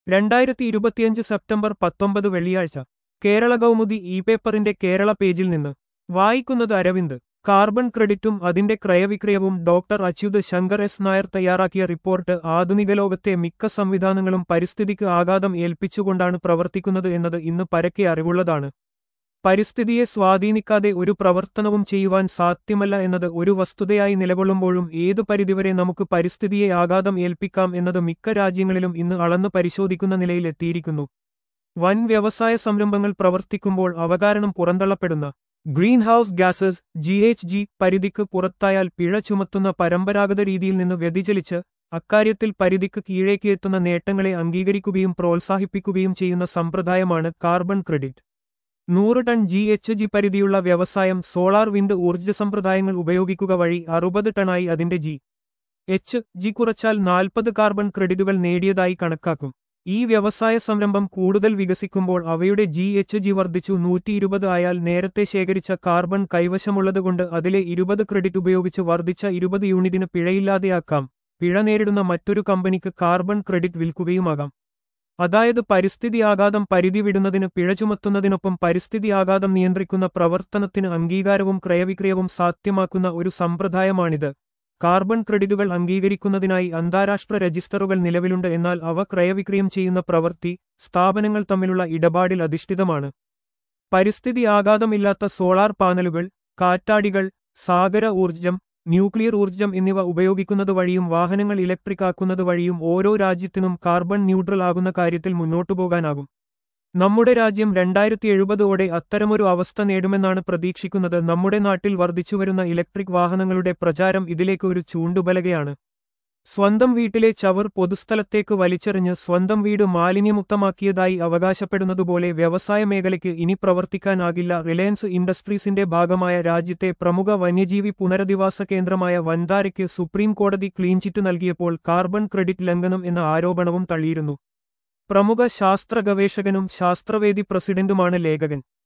രണ്ടായിരത്തി ഇരുപത്തിയഞ്ച് സെപ്റ്റംബർ പത്തൊമ്പത് വെള്ളിയാഴ്ച കേരള കൗമുദി ഇ പേപ്പറിന്റെ കേരള പേജിൽ നിന്ന് വായിക്കുന്നത് അരവിന്ദ് കാർബൺ ക്രെഡിറ്റും അതിന്റെ ക്രയവിക്രയവും ഡോക്ടർ അച്യുത് ശങ്കർ എസ് നായർ തയ്യാറാക്കിയ റിപ്പോർട്ട് ആധുനിക ലോകത്തെ മിക്ക സംവിധാനങ്ങളും പരിസ്ഥിതിക്ക് ആഘാതം ഏൽപ്പിച്ചുകൊണ്ടാണ് പ്രവർത്തിക്കുന്നത് എന്നത് ഇന്ന് പരക്കെ അറിവുള്ളതാണ് പരിസ്ഥിതിയെ സ്വാധീനിക്കാതെ ഒരു പ്രവർത്തനവും ചെയ്യുവാൻ സാധ്യമല്ല എന്നത് ഒരു വസ്തുതയായി നിലകൊള്ളുമ്പോഴും ഏതു പരിധിവരെ നമുക്ക് പരിസ്ഥിതിയെ ആഘാതം ഏൽപ്പിക്കാം എന്നത് മിക്ക രാജ്യങ്ങളിലും ഇന്ന് അളന്നു പരിശോധിക്കുന്ന നിലയിലെത്തിയിരിക്കുന്നു വൻ വ്യവസായ സംരംഭങ്ങൾ പ്രവർത്തിക്കുമ്പോൾ അവകാരണം പുറന്തള്ളപ്പെടുന്ന greenhouse gases G H G പരിധിക്ക് പുറത്തായാൽ പിഴ ചുമത്തുന്ന പരമ്പരാഗത രീതിയിൽ നിന്ന് വ്യതിചലിച്ച് അക്കാര്യത്തിൽ പരിധിക്ക് കീഴേക്ക് എത്തുന്ന നേട്ടങ്ങളെ അംഗീകരിക്കുകയും പ്രോത്സാഹിപ്പിക്കുകയും ചെയ്യുന്ന സമ്പ്രദായമാണ് കാർബൺ ക്രെഡിറ്റ് നൂറ് ടൺ ജി എച്ച് ജി പരിധിയുള്ള വ്യവസായം സോളാർ വിൻഡ് ഊർജ്ജ സമ്പ്രദായങ്ങൾ ഉപയോഗിക്കുക വഴി അറുപത് ടണായി അതിന്റെ ജി എച്ച് ജി കുറച്ചാൽ നാൽപ്പത് കാർബൺ ക്രെഡിറ്റുകൾ നേടിയതായി കണക്കാക്കും ഈ വ്യവസായ സംരംഭം കൂടുതൽ വികസിക്കുമ്പോൾ അവയുടെ ജി എച്ച് ജി വർദ്ധിച്ചു നൂറ്റി ഇരുപത് ആയാൽ നേരത്തെ ശേഖരിച്ച കാർബൺ കൈവശമുള്ളതുകൊണ്ട് അതിലെ ഇരുപത് ക്രെഡിറ്റ് ഉപയോഗിച്ച് വർദ്ധിച്ച ഇരുപത് യൂണിറ്റിന് പിഴയില്ലാതെയാക്കാം പിഴ നേരിടുന്ന മറ്റൊരു കമ്പനിക്ക് കാർബൺ ക്രെഡിറ്റ് വിൽക്കുകയുമാകാം അതായത് പരിസ്ഥിതി ആഘാതം പരിധി വിടുന്നതിന് പിഴ ചുമത്തുന്നതിനൊപ്പം പരിസ്ഥിതി ആഘാതം നിയന്ത്രിക്കുന്ന പ്രവർത്തനത്തിന് അംഗീകാരവും ക്രയവിക്രയവും സാധ്യമാക്കുന്ന ഒരു സമ്പ്രദായമാണിത് കാർബൺ ക്രെഡിറ്റുകൾ അംഗീകരിക്കുന്നതിനായി അന്താരാഷ്ട്ര രജിസ്റ്ററുകൾ നിലവിലുണ്ട് എന്നാൽ അവ ക്രയവിക്രയം ചെയ്യുന്ന പ്രവൃത്തി സ്ഥാപനങ്ങൾ തമ്മിലുള്ള ഇടപാടിൽ അധിഷ്ഠിതമാണ് പരിസ്ഥിതി ആഘാതമില്ലാത്ത സോളാർ പാനലുകൾ കാറ്റാടികൾ സാഗര ഊർജ്ജം ന്യൂക്ലിയർ ഊർജ്ജം എന്നിവ ഉപയോഗിക്കുന്നത് വഴിയും വാഹനങ്ങൾ ഇലക്ട്രിക് ആക്കുന്നത് വഴിയും ഓരോ രാജ്യത്തിനും കാർബൺ ന്യൂട്രൽ ആകുന്ന കാര്യത്തിൽ മുന്നോട്ടു പോകാനാകും നമ്മുടെ രാജ്യം രണ്ടായിരത്തി എഴുപതോടെ അത്തരമൊരു അവസ്ഥ നേടുമെന്നാണ് പ്രതീക്ഷിക്കുന്നത് നമ്മുടെ നാട്ടിൽ വർദ്ധിച്ചുവരുന്ന ഇലക്ട്രിക് വാഹനങ്ങളുടെ പ്രചാരം ഇതിലേക്ക് ഒരു ചൂണ്ടുബലകയാണ് സ്വന്തം വീട്ടിലെ ചവർ പൊതുസ്ഥലത്തേക്ക് വലിച്ചെറിഞ്ഞ് സ്വന്തം വീട് മാലിന്യമുക്തമാക്കിയതായി അവകാശപ്പെടുന്നതുപോലെ വ്യവസായ മേഖലയ്ക്ക് ഇനി പ്രവർത്തിക്കാനാകില്ല റിലയൻസ് ഇൻഡസ്ട്രീസിന്റെ ഭാഗമായ രാജ്യത്തെ പ്രമുഖ വന്യജീവി പുനരധിവാസ കേന്ദ്രമായ വൻതാരയ്ക്ക് സുപ്രീം കോടതി ക്ലീൻചിറ്റ് നൽകിയപ്പോൾ കാർബൺ ക്രെഡിറ്റ് ലംഘനം എന്ന ആരോപണവും തള്ളിയിരുന്നു പ്രമുഖ ശാസ്ത്ര ഗവേഷകനും ശാസ്ത്രവേദി പ്രസിഡന്റുമാണ് ലേഖകൻ